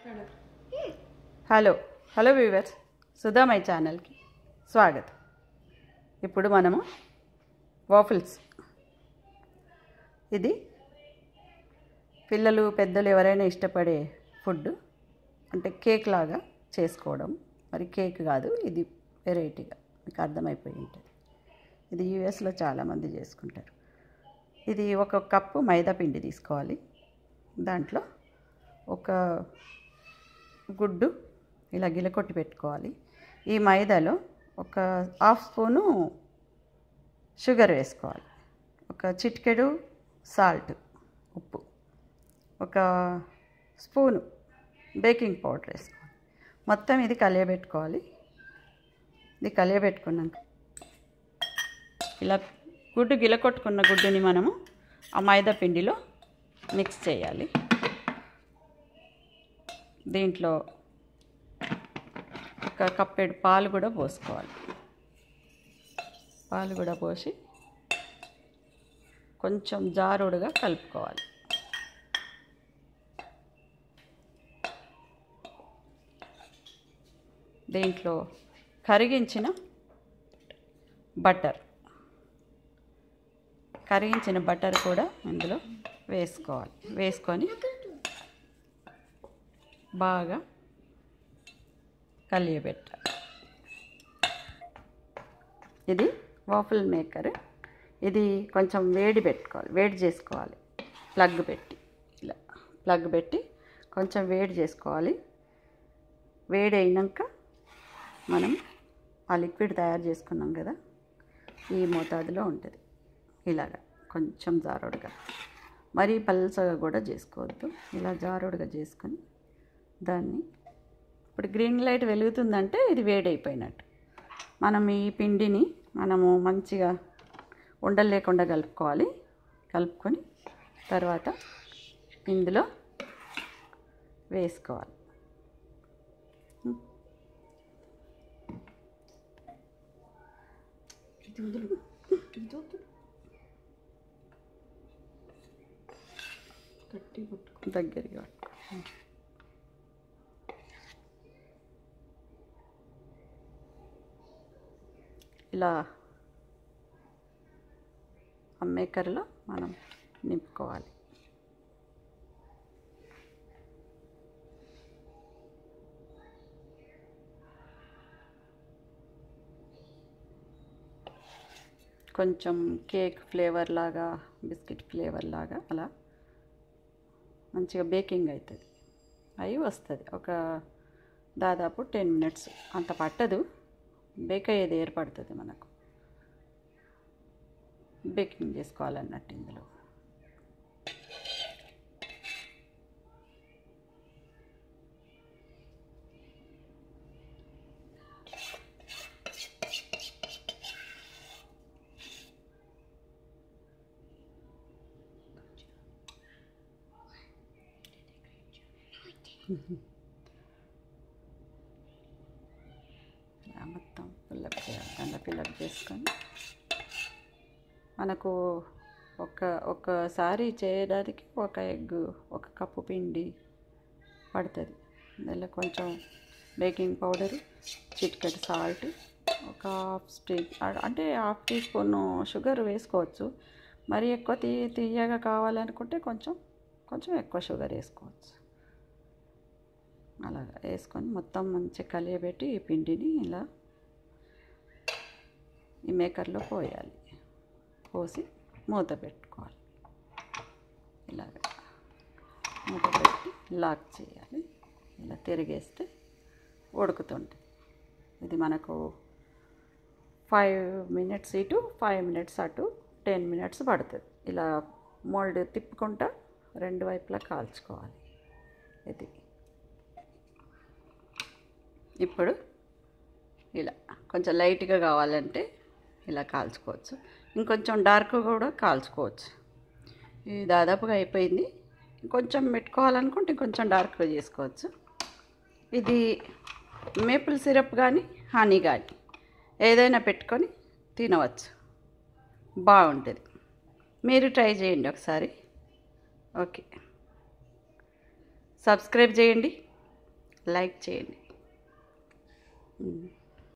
Hello hello viewers సుధామై ఛానల్కి స్వాగతం ఇప్పుడు మనము వాఫిల్స్ ఇది పిల్లలు పెద్దలు ఎవరైనా ఇష్టపడే ఫుడ్ అంటే కేక్ లాగా చేసుకోవడం మరి కేక్ కాదు ఇది వెరైటీగా మీకు అర్థమైపోయి ఉంటుంది ఇది యూఎస్లో చాలామంది చేసుకుంటారు ఇది ఒక కప్పు మైదా పిండి తీసుకోవాలి దాంట్లో ఒక గుడ్డు ఇలా గిలకొట్టి పెట్టుకోవాలి ఈ మైదాలో ఒక హాఫ్ స్పూను షుగర్ వేసుకోవాలి ఒక చిటికెడు సాల్ట్ ఉప్పు ఒక స్పూను బేకింగ్ పౌడర్ వేసుకోవాలి మొత్తం ఇది కలియబెట్టుకోవాలి ఇది కలియబెట్టుకున్నాక ఇలా గుడ్డు గిలకొట్టుకున్న గుడ్డుని మనము ఆ మైదా పిండిలో మిక్స్ చేయాలి దీంట్లో ఒక కప్పెడు పాలు కూడా పోసుకోవాలి పాలు కూడా పోసి కొంచెం జారుడుగా కలుపుకోవాలి దీంట్లో కరిగించిన బటర్ కరిగించిన బటర్ కూడా ఇందులో వేసుకోవాలి వేసుకొని బాగా కలియబెట్టాలి ఇది వాఫుల్ మేకర్ ఇది కొంచెం వేడి పెట్టుకోవాలి వేడి చేసుకోవాలి ప్లగ్ పెట్టి ఇలా ప్లగ్ పెట్టి కొంచెం వేడి చేసుకోవాలి వేడి అయినాక మనం ఆ లిక్విడ్ తయారు చేసుకున్నాం కదా ఈ మోతాదులో ఉంటుంది ఇలాగా కొంచెం జారుడుగా మరీ పల్సగా కూడా చేసుకోవద్దు ఇలా జారుడుగా చేసుకొని దాన్ని ఇప్పుడు గ్రీన్ లైట్ వెలుగుతుందంటే ఇది వేడైపోయినట్టు మనం ఈ పిండిని మనము మంచిగా ఉండలు లేకుండా కలుపుకోవాలి కలుపుకొని తర్వాత ఇందులో వేసుకోవాలి గట్టి పట్టుకో దగ్గరికి పట్టుకో. ఇలా ఆ మేకర్లో మనం నింపుకోవాలి కొంచెం కేక్ ఫ్లేవర్ లాగా బిస్కెట్ ఫ్లేవర్ లాగా అలా మంచిగా బేకింగ్ అవుతుంది అవి వస్తుంది ఒక దాదాపు టెన్ మినిట్స్ అంత పట్టదు బేక్ అయ్యేది ఏర్పడుతుంది మనకు బేకింగ్ చేసుకోవాలన్నట్టు ఇందులో ఇలా మొత్తం ఫిల్అప్ చేయాలి దాంట్లో ఫిల్అప్ చేసుకొని మనకు ఒక ఒకసారి చేయడానికి ఒక ఎగ్ ఒక కప్పు పిండి పడుతుంది దానిలో కొంచెం బేకింగ్ పౌడర్ చిటికెట్ సాల్ట్ ఒక హాఫ్ టీ అంటే హాఫ్ టీ స్పూన్ షుగర్ వేసుకోవచ్చు మరి ఎక్కువ తీ తీయగా కావాలనుకుంటే కొంచెం కొంచెం ఎక్కువ షుగర్ వేసుకోవచ్చు అలా వేసుకొని మొత్తం మంచిగా కలియబెట్టి ఈ పిండిని ఇలా ఈ మేకర్లో పోయాలి పోసి మూత పెట్టుకోవాలి ఇలాగ మూత పెట్టి లాక్ చేయాలి ఇలా తిరిగేస్తే ఉడుకుతుంటుంది ఇది మనకు ఫైవ్ మినిట్స్ ఇటు ఫైవ్ మినిట్స్ అటు టెన్ మినిట్స్ పడుతుంది ఇలా మోల్డ్ తిప్పుకుంటా రెండు వైపులా కాల్చుకోవాలి ఇది ఇప్పుడు ఇలా కొంచెం లైట్గా కావాలంటే ఇలా కాల్చుకోవచ్చు ఇంకొంచెం డార్క్ కూడా కాల్చుకోవచ్చు ఇది దాదాపుగా అయిపోయింది ఇంకొంచెం పెట్టుకోవాలనుకుంటే ఇంకొంచెం డార్క్గా చేసుకోవచ్చు ఇది మేపుల్ సిరప్ కానీ హనీ కానీ ఏదైనా పెట్టుకొని తినవచ్చు బాగుంటుంది మీరు ట్రై చేయండి ఒకసారి ఓకే సబ్స్క్రైబ్ చేయండి లైక్ చేయండి మ్మ్.